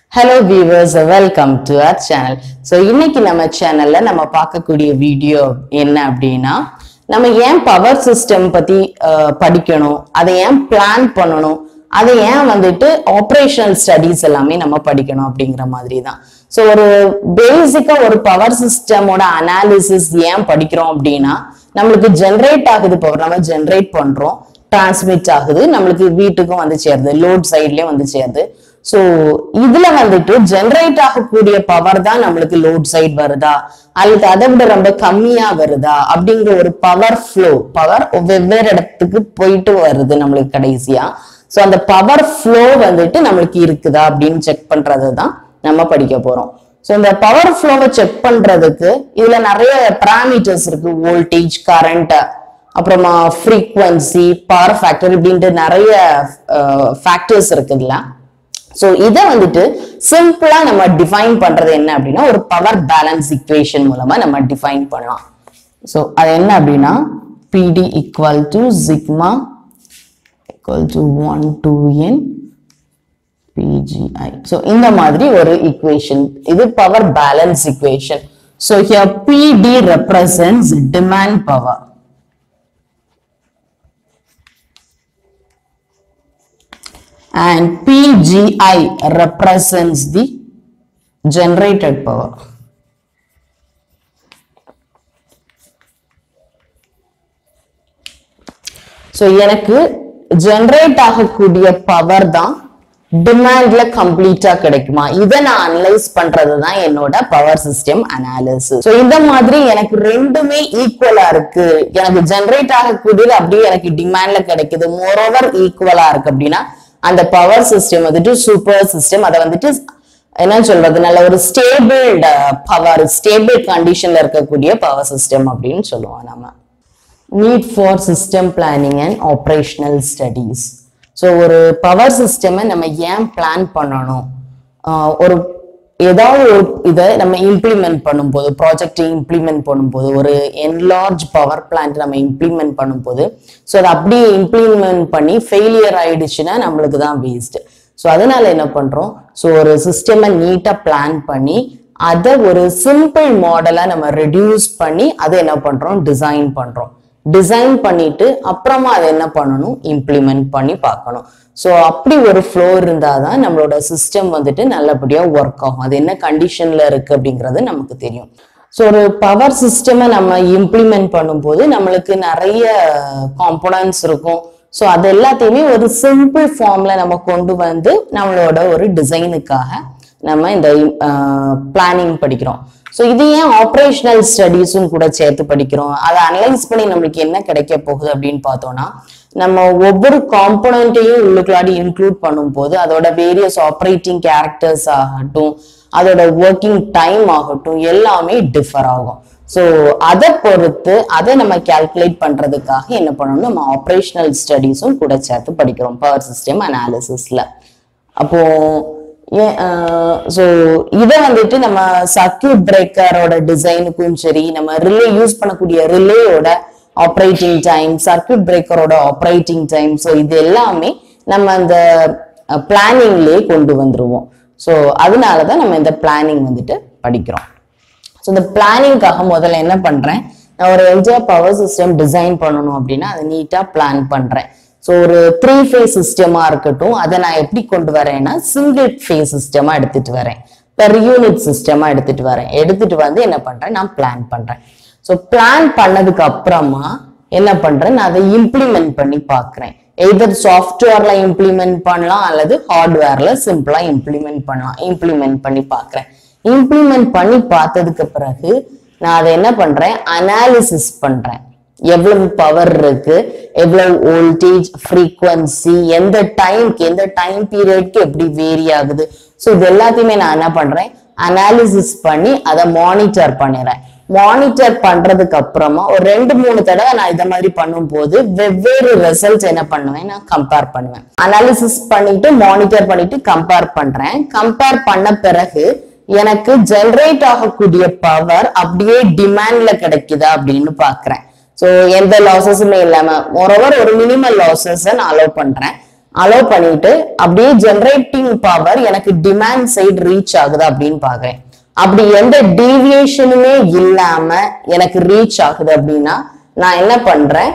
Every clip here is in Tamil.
Hello viewers welcome to our channel so இன்னைக்கு நம்ம சேனல்ல நம்ம பார்க்கக்கூடிய வீடியோ என்ன அப்படின்னா நம்ம ஏன் பவர் சிஸ்டம் பத்தி அஹ், படிக்கணும் அதை ஏன் பிளான் பண்ணணும் அதை ஏன் வந்துட்டு ஆப்ரேஷனல் ஸ்டடீஸ் எல்லாமே நம்ம படிக்கணும் அப்படிங்கிற மாதிரி தான் ஸோ ஒரு பேசிக்கா ஒரு பவர் சிஸ்டமோட அனாலிசிஸ் ஏன் படிக்கிறோம் அப்படின்னா நம்மளுக்கு ஜென்ரேட் ஆகுது பவர் நம்ம ஜென்ரேட் பண்றோம் டிரான்ஸ்மிட் ஆகுது நம்மளுக்கு வீட்டுக்கும் வந்து சேருது லோட் சைட்லயும் வந்து சேருது சோ இதுல வந்துட்டு ஜெனரேட் ஆகக்கூடிய பவர் தான் நம்மளுக்கு லோட் சைடு வருதா அல்லது அதை விட ரொம்ப கம்மியா வருதா அப்படிங்கிற ஒரு பவர் ஃப்ளோ பவர் வெவ்வேறு இடத்துக்கு போயிட்டு வருது நம்மளுக்கு கடைசியா சோ அந்த பவர் ஃப்ளோ வந்துட்டு நம்மளுக்கு இருக்குதா அப்படின்னு செக் பண்றது தான் நம்ம படிக்க போறோம் சோ இந்த பவர் ஃப்ளோவை செக் பண்றதுக்கு இதுல நிறைய parameters இருக்கு வோல்டேஜ் கரண்ட் அப்புறமா ஃப்ரீக்வன்சி பவர் ஃபேக்டர் இப்படின்ட்டு நிறைய ஃபேக்டர்ஸ் இருக்குதுல்ல ஸோ இதை வந்துட்டு சிம்பிளா நம்ம டிஃபைன் பண்றது என்ன அப்படின்னா ஒரு பவர் பேலன்ஸ் இக்குவேஷன் மூலமா நம்ம டிஃபைன் பண்ணலாம் ஸோ அது என்ன அப்படின்னா PD equal to sigma equal to one two N PGI so இந்த மாதிரி ஒரு இக்குவேஷன் இது power balance equation so here PD represents demand power and PGI represents the generated power. So எனக்கு ஜெனரேட் ஆகக்கூடிய பவர் தான் டிமாண்ட்ல கம்ப்ளீட்டா கிடைக்குமா இதை நான் அனலைஸ் பண்றது தான் என்னோட பவர் சிஸ்டம் அனாலிசிஸ் ஸோ இந்த மாதிரி எனக்கு ரெண்டுமே ஈக்குவலா இருக்கு எனக்கு ஜெனரேட் ஆகக்கூடியது அப்படியே எனக்கு டிமாண்ட்ல கிடைக்குது மோரோவர் ஈக்குவலா இருக்கு அப்படின்னா அந்த பவர் சிஸ்டம் வந்துட்டு சூப்பர் சிஸ்டம் அதை வந்துட்டு என்ன சொல்றது நல்ல ஒரு ஸ்டேபிள் பவர் ஸ்டேபிள் கண்டிஷன்ல இருக்கக்கூடிய பவர் சிஸ்டம் அப்படின்னு சொல்லுவோம் நம்ம need for system planning and operational studies so ஒரு பவர் சிஸ்டமை நம்ம ஏன் பிளான் பண்ணணும் ஆஹ் ஒரு ஏதாவது ஒரு இதை நம்ம இம்ப்ளிமெண்ட் பண்ணும்போது ப்ராஜெக்டை இம்ப்ளிமெண்ட் பண்ணும்போது ஒரு என்லார்ஜ் பவர் பிளான்ட் நம்ம இம்ப்ளிமெண்ட் பண்ணும்போது ஸோ அதை அப்படியே இம்ப்ளிமெண்ட் பண்ணி ஃபெயிலியர் ஆயிடுச்சுன்னா நம்மளுக்கு தான் வேஸ்ட் ஸோ அதனால என்ன பண்றோம் ஸோ ஒரு சிஸ்டமை நீட்டாக பிளான் பண்ணி அதை ஒரு சிம்பிள் மாடலா நம்ம ரெடியூஸ் பண்ணி அதை என்ன பண்றோம் டிசைன் பண்றோம் டிசைன் பண்ணிட்டு அப்புறமா அதை என்ன பண்ணணும் இம்ப்ளிமெண்ட் பண்ணி பார்க்கணும் ஸோ அப்படி ஒரு ஃப்ளோ இருந்தால் தான் நம்மளோட சிஸ்டம் வந்துட்டு நல்லபடியா ஒர்க் ஆகும் அது என்ன கண்டிஷன்ல இருக்கு அப்படிங்கிறது நமக்கு தெரியும் ஸோ ஒரு பவர் சிஸ்டமை நம்ம இம்ப்ளிமெண்ட் பண்ணும்போது நம்மளுக்கு நிறைய காம்பனன்ட்ஸ் இருக்கும் ஸோ அது எல்லாத்தையுமே ஒரு சிம்பிள் ஃபார்ம்ல நம்ம கொண்டு வந்து நம்மளோட ஒரு டிசைனுக்காக நம்ம இந்த பிளானிங் படிக்கிறோம் ஸோ இது ஏன் ஆப்ரேஷனல் ஸ்டடீஸும் கூட சேர்த்து படிக்கிறோம் அதை அனலைஸ் பண்ணி நம்மளுக்கு என்ன கிடைக்க போகுது அப்படின்னு பார்த்தோம்னா நம்ம ஒவ்வொரு காம்பனண்ட்டையும் உள்ளுக்குள்ளாடி இன்க்ளூட் பண்ணும்போது அதோட வேரியஸ் ஆப்ரேட்டிங் கேரக்டர்ஸ் ஆகட்டும் அதோட ஒர்க்கிங் டைம் ஆகட்டும் எல்லாமே டிஃபர் ஆகும் ஸோ அதை பொறுத்து அதை நம்ம கால்குலேட் பண்றதுக்காக என்ன பண்ணணும் நம்ம ஆப்ரேஷனல் ஸ்டடீஸும் கூட சேர்த்து படிக்கிறோம் பவர் சிஸ்டம் அனாலிசிஸ்ல அப்போ ஸோ இதை வந்துட்டு நம்ம சர்க்கியூட் பிரேக்கரோட டிசைனுக்கும் சரி நம்ம ரிலே யூஸ் பண்ணக்கூடிய ரிலேயோட ஆப்ரேட்டிங் டைம் சர்க்கியூட் பிரேக்கரோட ஆப்ரேட்டிங் டைம் ஸோ இது எல்லாமே நம்ம அந்த பிளானிங்லேயே கொண்டு வந்துருவோம் ஸோ அதனால தான் நம்ம இந்த பிளானிங் வந்துட்டு படிக்கிறோம் ஸோ இந்த பிளானிங்காக முதல்ல என்ன பண்றேன் நான் ஒரு என்ஜிஆர் பவர் சிஸ்டம் டிசைன் பண்ணணும் அப்படின்னா அதை நீட்டா பிளான் பண்றேன் ஸோ ஒரு த்ரீ ஃபேஸ் சிஸ்டமா இருக்கட்டும் அதை நான் எப்படி கொண்டு வரேன்னா சிங்கிள் ஃபேஸ் சிஸ்டமா எடுத்துட்டு வரேன் பெர் யூனிட் சிஸ்டமா எடுத்துட்டு வரேன் எடுத்துட்டு வந்து என்ன பண்றேன் நான் பிளான் பண்றேன் ஸோ பிளான் பண்ணதுக்கு அப்புறமா என்ன பண்றேன் நான் அதை இம்ப்ளிமெண்ட் பண்ணி பார்க்குறேன் எய்தர் சாஃப்ட்வேர்ல இம்ப்ளிமெண்ட் பண்ணலாம் அல்லது ஹார்ட்வேர்ல சிம்பிளா இம்ப்ளிமெண்ட் பண்ணலாம் இம்ப்ளிமெண்ட் பண்ணி பார்க்குறேன் இம்ப்ளிமெண்ட் பண்ணி பார்த்ததுக்கு பிறகு நான் அதை என்ன பண்றேன் அனாலிசிஸ் பண்றேன் எவ்வளவு பவர் இருக்கு எவ்வளவு வோல்டேஜ் ஃப்ரீக்வன்சி எந்த டைம்க்கு எந்த டைம் பீரியட்க்கு எப்படி வேரி ஆகுது ஸோ இது எல்லாத்தையுமே நான் என்ன பண்றேன் அனாலிசிஸ் பண்ணி அதை மானிட்டர் பண்ணிடுறேன் மானிட்டர் பண்றதுக்கு அப்புறமா ஒரு ரெண்டு மூணு தடவை நான் இதை மாதிரி பண்ணும்போது வெவ்வேறு ரிசல்ட் என்ன பண்ணுவேன் நான் கம்பேர் பண்ணுவேன் அனாலிசிஸ் பண்ணிட்டு மானிட்டர் பண்ணிட்டு கம்பேர் பண்றேன் கம்பேர் பண்ண பிறகு எனக்கு ஜெனரேட் ஆகக்கூடிய பவர் அப்படியே டிமாண்ட்ல கிடைக்குதா அப்படின்னு பாக்குறேன் ஸோ எந்த லாசஸுமே இல்லாம மோரோவர் ஒரு மினிமல் லாசஸ் நான் அலோவ் பண்றேன் அலோ பண்ணிட்டு அப்படியே ஜெனரேட்டிங் பவர் எனக்கு டிமாண்ட் சைடு ரீச் ஆகுது அப்படின்னு பாக்குறேன் அப்படி எந்த டீவியேஷனுமே இல்லாம எனக்கு ரீச் ஆகுது அப்படின்னா நான் என்ன பண்றேன்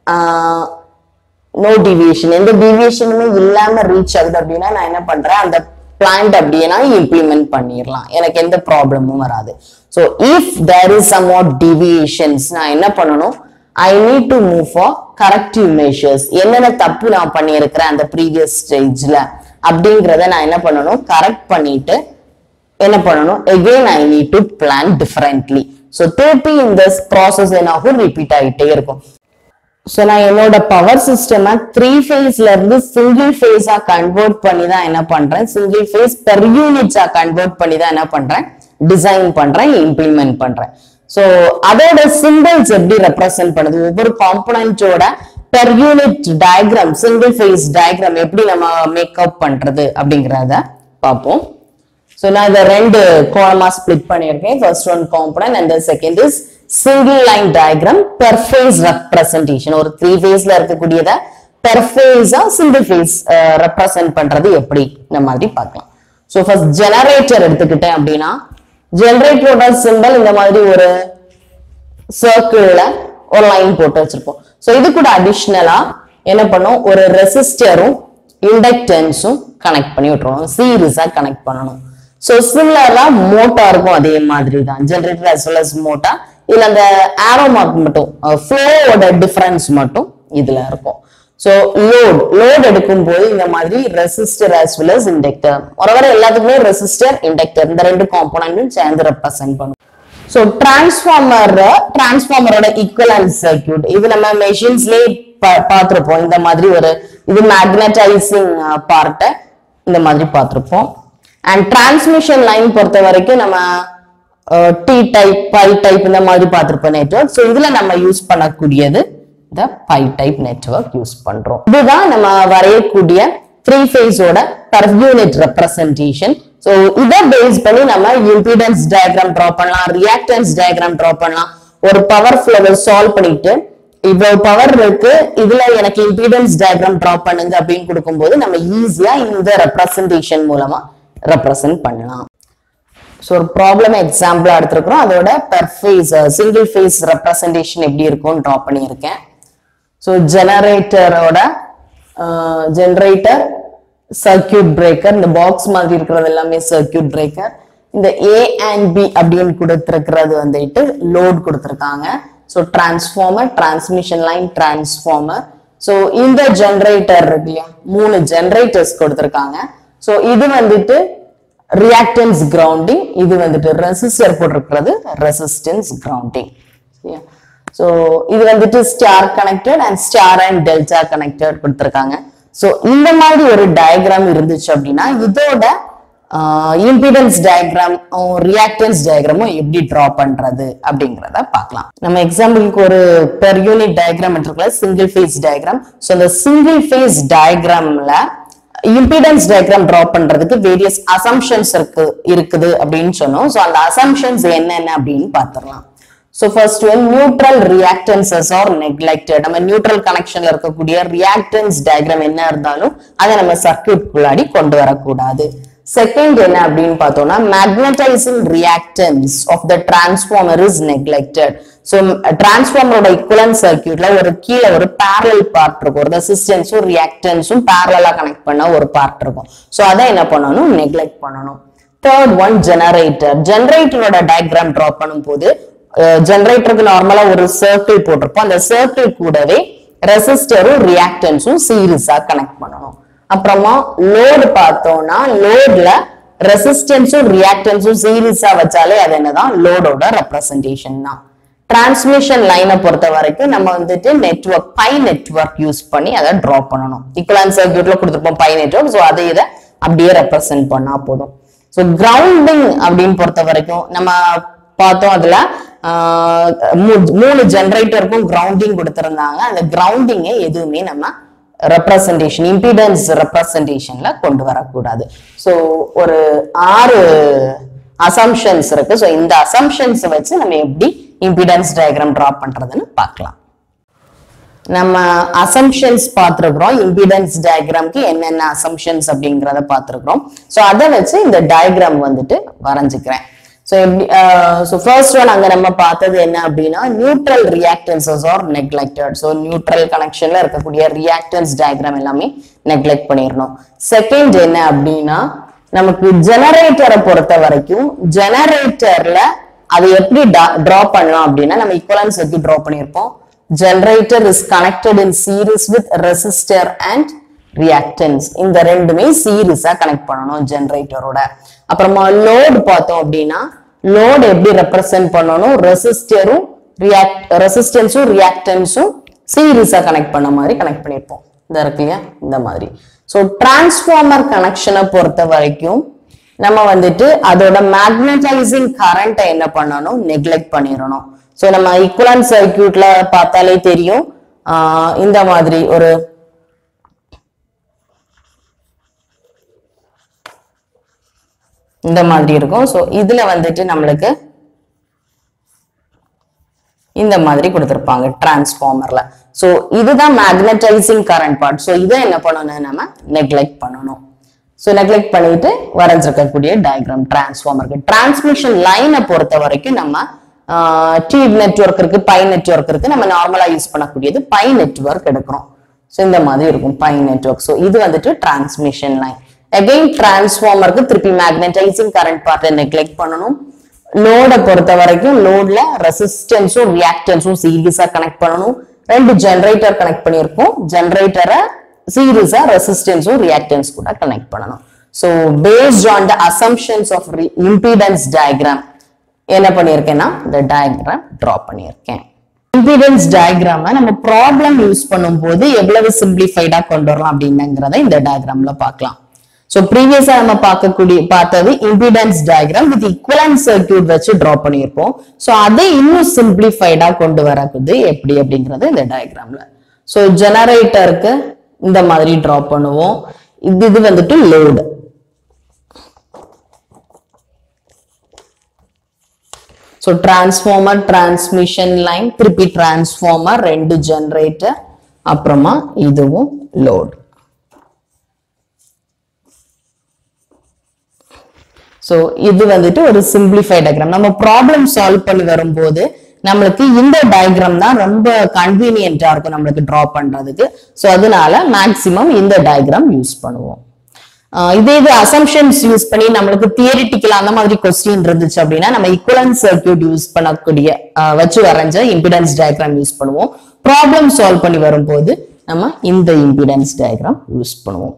நோ டிவியேஷன் எந்த டிவியேஷனுமே இல்லாம ரீச் ஆகுது அப்படின்னா நான் என்ன பண்றேன் அந்த பிளான்ட் அப்படியே நான் இம்ப்ளிமெண்ட் பண்ணிடலாம் எனக்கு எந்த ப்ராப்ளமும் வராது so if there is somewhat deviations நான் என்ன பண்ணணும் I need to move for corrective measures என்னென்ன தப்பு நான் பண்ணியிருக்கிறேன் அந்த ப்ரீவியஸ் ஸ்டேஜ்ல அப்படிங்கிறத நான் என்ன பண்ணணும் கரெக்ட் பண்ணிட்டு என்ன பண்ணணும் again I need to plan differently so திருப்பி இந்த ப்ராசஸ் என்ன ஆகும் ரிப்பீட் ஆகிட்டே இருக்கும் ஸோ நான் என்னோட பவர் சிஸ்டமை த்ரீ ஃபேஸ்ல இருந்து சிங்கிள் ஃபேஸா கன்வெர்ட் பண்ணி தான் என்ன பண்றேன் சிங்கிள் ஃபேஸ் பெர் யூனிட்ஸா கன்வெர்ட் பண்ணி தான் என்ன பண்றேன் டிசைன் பண்றேன் இம்ப்ளிமெண்ட் பண்றேன் ஸோ அதோட சிம்பிள்ஸ் எப்படி ரெப்ரசென்ட் பண்ணுது ஒவ்வொரு காம்பனண்டோட per unit diagram single phase diagram எப்படி நம்ம மேக்கப் பண்றது அப்படிங்கிறத பார்ப்போம் ஸோ நான் இதை ரெண்டு கோலமா ஸ்பிளிட் பண்ணியிருக்கேன் first one component and second is single line diagram per phase representation ஒரு த்ரீ ஃபேஸ்ல இருக்கக்கூடியத பெர் ஃபேஸா சிங்கிள் ஃபேஸ் ரெப்ரசன்ட் பண்றது எப்படி இந்த மாதிரி பார்க்கலாம் ஸோ ஃபர்ஸ்ட் ஜெனரேட்டர் எடுத்துக்கிட்டேன் அப்படின்னா ஜெனரேட்டரோட சிம்பிள் இந்த மாதிரி ஒரு சர்க்கிள்ல ஒரு லைன் போட்டு வச்சிருப்போம் ஸோ இது கூட அடிஷ்னலா என்ன பண்ணும் ஒரு ரெசிஸ்டரும் இண்டக்டன்ஸும் கனெக்ட் பண்ணி விட்டுருவோம் சீரியஸா கனெக்ட் பண்ணணும் ஸோ சிமிலரா மோட்டாருக்கும் அதே மாதிரி தான் generator as well as motor இதுல அந்த ஆரோ மார்க் மட்டும் ஃப்ளோவோட டிஃபரன்ஸ் மட்டும் இதுல இருக்கும் ஸோ லோட் லோட் எடுக்கும் போது இந்த மாதிரி resistor as well as inductor ஒருவரை எல்லாத்துக்குமே ரெசிஸ்டர் இண்டக்டர் இந்த ரெண்டு காம்போனன்ட்டும் சேர்ந்து ரெப்ரசென்ட் பண்ணும் ஸோ டிரான்ஸ்ஃபார்மர் டிரான்ஸ்ஃபார்மரோட ஈக்குவலன்ஸ் சர்க்கியூட் இது நம்ம மெஷின்ஸ்லேயே பார்த்துருப்போம் இந்த மாதிரி ஒரு இது மேக்னடைசிங் பார்ட்டை இந்த மாதிரி பார்த்துருப்போம் அண்ட் டிரான்ஸ்மிஷன் லைன் பொறுத்த வரைக்கும் நம்ம டி டைப் பை டைப் இந்த மாதிரி பார்த்துருப்போம் நெட்ஒர்க் ஸோ இதுல நம்ம யூஸ் பண்ணக்கூடியது இந்த பை டைப் நெட்ஒர்க் யூஸ் பண்றோம் இதுதான் நம்ம வரையக்கூடிய த்ரீ ஃபேஸோட பர் யூனிட் ரெப்ரசன்டேஷன் ஸோ இதை பேஸ் பண்ணி நம்ம இம்பிடன்ஸ் டயக்ராம் ட்ரா பண்ணலாம் ரியாக்டன்ஸ் டயக்ராம் ட்ரா பண்ணலாம் ஒரு பவர் ஃப்ளோவை சால்வ் பண்ணிட்டு இவ்வளவு பவர் இருக்கு இதுல எனக்கு இம்பிடன்ஸ் டயக்ராம் ட்ரா பண்ணுங்க அப்படின்னு கொடுக்கும்போது நம்ம ஈஸியா இந்த ரெப்ரசன்டேஷன் மூலமா ரெப்ரசன்ட் பண்ணலாம் ஸோ ஒரு ப்ராப்ளம் எக்ஸாம்பிளா எடுத்திருக்கிறோம் அதோட per phase single phase representation எப்படி இருக்கும்னு ட்ரா பண்ணியிருக்கேன் ஸோ ஜெனரேட்டரோட ஜெனரேட்டர் சர்க்கியூட் பிரேக்கர் இந்த பாக்ஸ் மாதிரி இருக்கிறது எல்லாமே சர்க்கியூட் பிரேக்கர் இந்த ஏ அண்ட் பி அப்படின்னு கொடுத்துருக்கிறது வந்துட்டு லோட் கொடுத்துருக்காங்க so transformer transmission line transformer so இந்த ஜெனரேட்டர் இருக்கு இல்லையா மூணு ஜெனரேட்டர்ஸ் கொடுத்துருக்காங்க ஸோ இது வந்துட்டு ரியாக்டன்ஸ் கிரவுண்டிங் இது வந்துட்டு ரெசிஸ்டர் போட்டிருக்கிறது ரெசிஸ்டன்ஸ் கிரவுண்டிங் சரியா ஸோ இது வந்துட்டு star connected and star and delta connected கொடுத்துருக்காங்க ஸோ இந்த மாதிரி ஒரு டயக்ராம் இருந்துச்சு அப்படின்னா இதோட இம்பிடன்ஸ் டயக்ராம் ரியாக்டன்ஸ் டயக்ராமும் எப்படி டிரா பண்றது அப்படிங்கிறத பார்க்கலாம் நம்ம எக்ஸாம்பிளுக்கு ஒரு பெர் யூனிட் டயக்ராம் எடுத்துக்கலாம் சிங்கிள் ஃபேஸ் டயக்ராம் ஸோ அந்த சிங்கிள் ஃபேஸ் டயக்ராம்ல இம்பிடன்ஸ் டயக்ராம் டிரா பண்றதுக்கு வேரியஸ் அசம்ஷன்ஸ் இருக்கு இருக்குது அப்படின்னு சொன்னோம் ஸோ அந்த அசம்ஷன்ஸ் என்னென்ன அப்படின்னு பார்த்துடலாம் so first one neutral reactances are neglected நம்ம நியூட்ரல் கனெக்ஷன்ல இருக்கக்கூடிய ரியாக்டன்ஸ் டயக்ராம் என்ன இருந்தாலும் அதை நம்ம சர்க்கியூட் குள்ளாடி கொண்டு வரக்கூடாது செகண்ட் என்ன அப்படின்னு பார்த்தோம்னா magnetising reactance of the transformer is neglected so டிரான்ஸ்ஃபார்மரோட இக்குவலன் சர்க்கியூட்ல ஒரு கீழே ஒரு பேரல் பார்ட் இருக்கும் ஒரு ரெசிஸ்டன்ஸும் ரியாக்டன்ஸும் பேரலா கனெக்ட் பண்ண ஒரு பார்ட் இருக்கும் ஸோ அதை என்ன பண்ணணும் நெக்லெக்ட் பண்ணணும் தேர்ட் ஒன் ஜெனரேட்டர் ஜெனரேட்டரோட டயக்ராம் ட்ரா பண்ணும்போது ஜெனரேட்டருக்கு நார்மலா ஒரு சர்க்கிள் போட்டிருப்போம் அந்த சர்க்கிள் கூடவே ரெசிஸ்டரும் ரியாக்டன்ஸும் சீரீஸா கனெக்ட் பண்ணணும் அப்புறமா லோடு பார்த்தோம்னா லோட்ல ரெசிஸ்டன்ஸும் ரியாக்டன்ஸும் சீரீஸா வச்சாலே அது என்னதான் லோடோட ரெப்ரசன்டேஷன் தான் டிரான்ஸ்மிஷன் லைனை பொறுத்த வரைக்கும் நம்ம வந்துட்டு நெட்ஒர்க் பை நெட்ஒர்க் யூஸ் பண்ணி அதை டிரா பண்ணணும் ஈக்குவலன் சர்க்கியூட்ல கொடுத்துருப்போம் பை நெட்ஒர்க் ஸோ அதை இதை அப்படியே ரெப்ரசென்ட் பண்ணா போதும் ஸோ கிரவுண்டிங் அப்படின்னு பொறுத்த வரைக்கும் நம்ம பார்த்தோம் அதுல ஆஹ், மூ- மூணு ஜெனரேட்டருக்கும் கிரவுண்டிங் கொடுத்திருந்தாங்க அந்த கிரவுண்டிங்கை எதுவுமே நம்ம ரெப்ரசன்டேஷன் இம்பிடன்ஸ் ரெப்ரசன்டேஷன்ல கொண்டு வரக்கூடாது ஸோ ஒரு ஆறு அசம்ஷன்ஸ் இருக்கு ஸோ இந்த அசம்ஷன்ஸ் வச்சு நம்ம எப்படி இம்பிடன்ஸ் டயக்ராம் டிரா பண்றதுன்னு பார்க்கலாம் நம்ம அசம்ஷன்ஸ் பார்த்துருக்குறோம் இம்பிடன்ஸ் டயக்ராம்க்கு என்னென்ன அசம்ஷன்ஸ் அப்படிங்கிறத பார்த்துருக்குறோம் ஸோ அதை வச்சு இந்த டயக்ராம் வந்துட்டு வரைஞ்சுக்கிறேன் ஸோ எப்படி ஸோ ஃபர்ஸ்ட் ஒன் அங்கே நம்ம பார்த்தது என்ன அப்படின்னா neutral reactances are neglected so neutral கனெக்ஷன்ல இருக்கக்கூடிய ரியாக்டன்ஸ் டயக்ராம் எல்லாமே நெக்லெக்ட் பண்ணிடணும் செகண்ட் என்ன அப்படின்னா நமக்கு ஜெனரேட்டரை பொறுத்த வரைக்கும் ஜெனரேட்டர்ல அதை எப்படி டிரா பண்ணலாம் அப்படின்னா நம்ம ஈக்குவலன் சர்க்கியூட் டிரா பண்ணியிருப்போம் generator is connected in series with resistor and reactance இந்த ரெண்டுமே சீரிஸா கனெக்ட் பண்ணணும் ஜெனரேட்டரோட அப்புறமா லோடு பார்த்தோம் அப்படின்னா லோடு எப்படி ரெப்ரசென்ட் பண்ணணும் ரெசிஸ்டரும் ரியாக்ட் ரெசிஸ்டன்ஸும் ரியாக்டன்ஸும் சீரிஸா கனெக்ட் பண்ண மாதிரி கனெக்ட் பண்ணியிருப்போம் இந்த இருக்கு இல்லையா இந்த மாதிரி ஸோ டிரான்ஸ்ஃபார்மர் கனெக்ஷனை பொறுத்த வரைக்கும் நம்ம வந்துட்டு அதோட மேக்னடைசிங் கரண்ட்டை என்ன பண்ணணும் நெக்லெக்ட் பண்ணிடணும் ஸோ நம்ம ஈக்குவலன் சர்க்கியூட்ல பார்த்தாலே தெரியும் ஆஹ் இந்த மாதிரி ஒரு இந்த மாதிரி இருக்கும் ஸோ இதுல வந்துட்டு நம்மளுக்கு இந்த மாதிரி கொடுத்துருப்பாங்க டிரான்ஸ்ஃபார்மர்ல ஸோ இதுதான் மேக்னடைசிங் கரண்ட் பார்ட் ஸோ இதை என்ன பண்ணணும் நம்ம நெக்லெக்ட் பண்ணணும் ஸோ நெக்லெக்ட் பண்ணிட்டு வரைஞ்சிருக்கக்கூடிய டயக்ராம் டிரான்ஸ்ஃபார்மருக்கு டிரான்ஸ்மிஷன் லைனை பொறுத்த வரைக்கும் நம்ம டி நெட்ஒர்க் இருக்கு பை நெட்ஒர்க் இருக்கு நம்ம நார்மலா யூஸ் பண்ணக்கூடியது பை நெட்ஒர்க் எடுக்கிறோம் ஸோ இந்த மாதிரி இருக்கும் பை நெட்ஒர்க் ஸோ இது வந்துட்டு டிரான்ஸ்மிஷன் லைன் அகைன் டிரான்ஸ்ஃபார்மருக்கு திருப்பி மேக்னடைசிங் கரண்ட் பார்ட்டை நெக்லெக்ட் பண்ணணும் லோடை பொறுத்த வரைக்கும் லோட்ல ரெசிஸ்டன்ஸும் ரியாக்டன்ஸும் சீரியஸா கனெக்ட் பண்ணணும் ரெண்டு ஜெனரேட்டர் கனெக்ட் பண்ணியிருக்கோம் ஜெனரேட்டரை சீரியஸா ரெசிஸ்டன்ஸும் ரியாக்டன்ஸ் கூட கனெக்ட் பண்ணணும் so based on the assumptions of impedance diagram என்ன பண்ணியிருக்கேன்னா இந்த டயக்ராம் டிரா பண்ணியிருக்கேன் இம்பிடன்ஸ் டயக்ராம நம்ம ப்ராப்ளம் யூஸ் பண்ணும்போது எவ்வளவு சிம்பிளிஃபைடா கொண்டு வரலாம் அப்படின்னுங்கிறத இந்த டயக்ராம்ல பார்க்கலாம் ஸோ ப்ரீவியஸா நம்ம பார்க்கக்கூடிய பார்த்தது impedance diagram with equivalent circuit வச்சு டிரா பண்ணியிருப்போம் ஸோ அதை இன்னும் சிம்பிளிஃபைடா கொண்டு வரக்குது எப்படி அப்படிங்கிறது இந்த டயக்ராம்ல ஸோ ஜெனரேட்டருக்கு இந்த மாதிரி டிரா பண்ணுவோம் இது இது வந்துட்டு load so transformer transmission line திருப்பி டிரான்ஸ்ஃபார்மர் ரெண்டு ஜெனரேட்டர் அப்புறமா இதுவும் லோடு ஸோ இது வந்துட்டு ஒரு சிம்பிளிஃபைட் டயக்ராம் நம்ம ப்ராப்ளம் சால்வ் பண்ணி வரும்போது நம்மளுக்கு இந்த டயக்ராம் தான் ரொம்ப கன்வீனியன்டா இருக்கும் நம்மளுக்கு டிரா பண்றதுக்கு ஸோ அதனால மேக்சிமம் இந்த டயக்ராம் யூஸ் பண்ணுவோம் ஆஹ் இதே இது அசம்ஷன்ஸ் யூஸ் பண்ணி நம்மளுக்கு தியரிட்டிக்கல் அந்த மாதிரி கொஸ்டின் இருந்துச்சு அப்படின்னா நம்ம ஈக்குவலன் சர்க்கியூட் யூஸ் பண்ணக்கூடிய ஆஹ் வச்சு வரைஞ்ச இம்பிடன்ஸ் டயக்ராம் யூஸ் பண்ணுவோம் ப்ராப்ளம் சால்வ் பண்ணி வரும்போது நம்ம இந்த இம்பிடன்ஸ் டயக்ராம் யூஸ் பண்ணுவோம்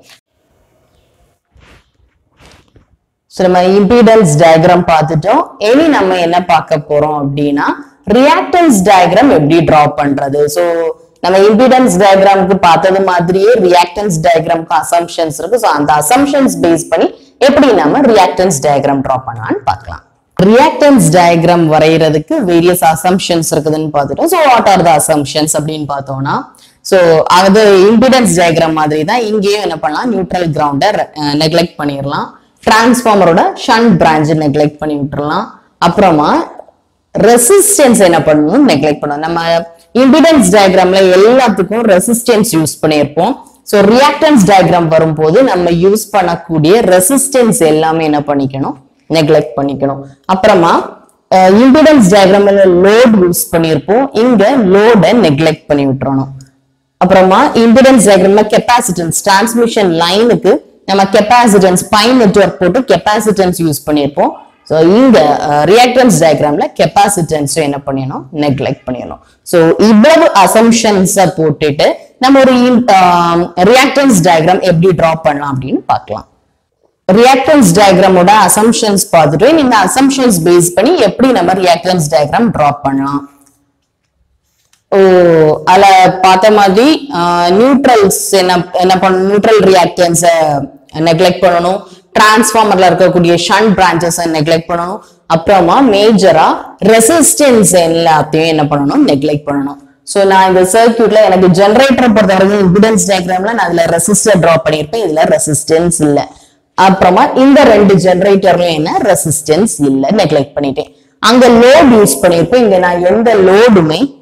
ஸோ நம்ம இம்பிடன்ஸ் டயக்ராம் பார்த்துட்டோம் இனி நம்ம என்ன பார்க்க போறோம் அப்படின்னா ரியாக்டன்ஸ் டயக்ராம் எப்படி டிரா பண்றது ஸோ நம்ம இம்பிடன்ஸ் டயக்ராமுக்கு பார்த்தது மாதிரியே ரியாக்டன்ஸ் டயக்ராம்க்கு அசம்ஷன்ஸ் இருக்கு ஸோ அந்த அசம்ஷன்ஸ் பேஸ் பண்ணி எப்படி நம்ம ரியாக்டன்ஸ் டயக்ராம் டிரா பண்ணலாம்னு பார்க்கலாம் ரியாக்டன்ஸ் டயக்ராம் வரைகிறதுக்கு வேரியஸ் அசம்ஷன்ஸ் இருக்குதுன்னு பார்த்துட்டோம் so what are the assumptions அப்படின்னு பார்த்தோம்னா ஸோ அது இம்பிடன்ஸ் டயக்ராம் மாதிரி தான் இங்கேயும் என்ன பண்ணலாம் நியூட்ரல் கிரவுண்டை நெக்லெக்ட் பண்ணிடலாம் டிரான்ஸ்ஃபார்மரோட ஷண்ட் பிரான்ச் நெக்லெக்ட் பண்ணி விட்டுறலாம் அப்புறமா ரெசிஸ்டன்ஸ் என்ன பண்ணணும் நெக்லெக்ட் பண்ணணும் நம்ம இம்பிடன்ஸ் டயக்ராம்ல எல்லாத்துக்கும் ரெசிஸ்டன்ஸ் யூஸ் பண்ணியிருப்போம் ஸோ ரியாக்டன்ஸ் டயக்ராம் வரும்போது நம்ம யூஸ் பண்ணக்கூடிய ரெசிஸ்டன்ஸ் எல்லாமே என்ன பண்ணிக்கணும் நெக்லெக்ட் பண்ணிக்கணும் அப்புறமா இம்பிடன்ஸ் டயக்ராம்ல லோட் யூஸ் பண்ணியிருப்போம் இங்க லோடை நெக்லெக்ட் பண்ணி விட்டுறணும் அப்புறமா இம்பிடன்ஸ் டயக்ராம்ல கெப்பாசிட்டன்ஸ் டிரான்ஸ்மிஷன் லைனுக்கு நம்ம கெப்பாசிட்டன்ஸ் பை நெட்வொர்க் போட்டு கெப்பாசிட்டன்ஸ் யூஸ் பண்ணியிருப்போம் ஸோ இங்க ரியாக்டன்ஸ் டயக்ராம்ல கெப்பாசிட்டன்ஸ் என்ன பண்ணிடணும் நெக்லெக்ட் பண்ணிடணும் ஸோ இவ்வளவு அசம்ஷன்ஸை போட்டுட்டு நம்ம ஒரு ரியாக்டன்ஸ் டயக்ராம் எப்படி டிரா பண்ணலாம் அப்படின்னு பார்க்கலாம் ரியாக்டன்ஸ் டயக்ராமோட அசம்ஷன்ஸ் பார்த்துட்டு இந்த அசம்ஷன்ஸ் பேஸ் பண்ணி எப்படி நம்ம ரியாக்டன்ஸ் டயக்ராம் டிரா பண்ணலாம் ஓ அதுல பார்த்த மாதிரி நியூட்ரல்ஸ் என்ன என்ன பண்ணணும் நியூட்ரல் ரியாக்டன்ஸை நெக்லெக்ட் பண்ணணும் டிரான்ஸ்ஃபார்மர்ல இருக்கக்கூடிய ஷண்ட் பிரான்ச்சஸை நெக்லெக்ட் பண்ணணும் அப்புறமா மேஜரா ரெசிஸ்டன்ஸ் எல்லாத்தையும் என்ன பண்ணணும் நெக்லெக்ட் பண்ணணும் ஸோ நான் இந்த சர்க்கியூட்ல எனக்கு ஜென்ரேட்டர் பொறுத்த வரைக்கும் இம்பிடன்ஸ் டயக்ராம்ல நான் அதுல ரெசிஸ்டர் டிரா பண்ணியிருப்பேன் இதுல ரெசிஸ்டன்ஸ் இல்லை அப்புறமா இந்த ரெண்டு ஜெனரேட்டர்லயும் என்ன ரெசிஸ்டன்ஸ் இல்ல நெக்லெக்ட் பண்ணிட்டேன் அங்க லோட் யூஸ் பண்ணிருப்பேன் இங்க நான் எந்த லோடுமே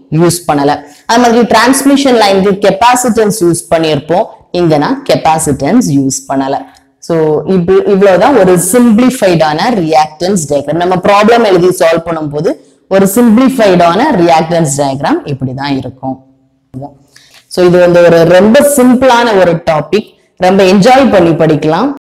யூஸ் பண்ணல அது மாதிரி டிரான்ஸ்மிஷன் லைனுக்கு கெப்பாசிட்டன்ஸ் யூஸ் பண்ணியிருப்போம் இங்க நான் கெப்பாசிட்டன்ஸ் யூஸ் பண்ணல ஸோ இப்போ இவ்வளவுதான் ஒரு சிம்பிளிஃபைடான ரியாக்டன்ஸ் டயக்ராம் நம்ம ப்ராப்ளம் எழுதி சால்வ் பண்ணும்போது ஒரு சிம்பிளிஃபைடான ரியாக்டன்ஸ் டயக்ராம் இப்படிதான் இருக்கும் ஸோ இது வந்து ஒரு ரொம்ப சிம்பிளான ஒரு டாபிக் ரொம்ப என்ஜாய் பண்ணி படிக்கலாம்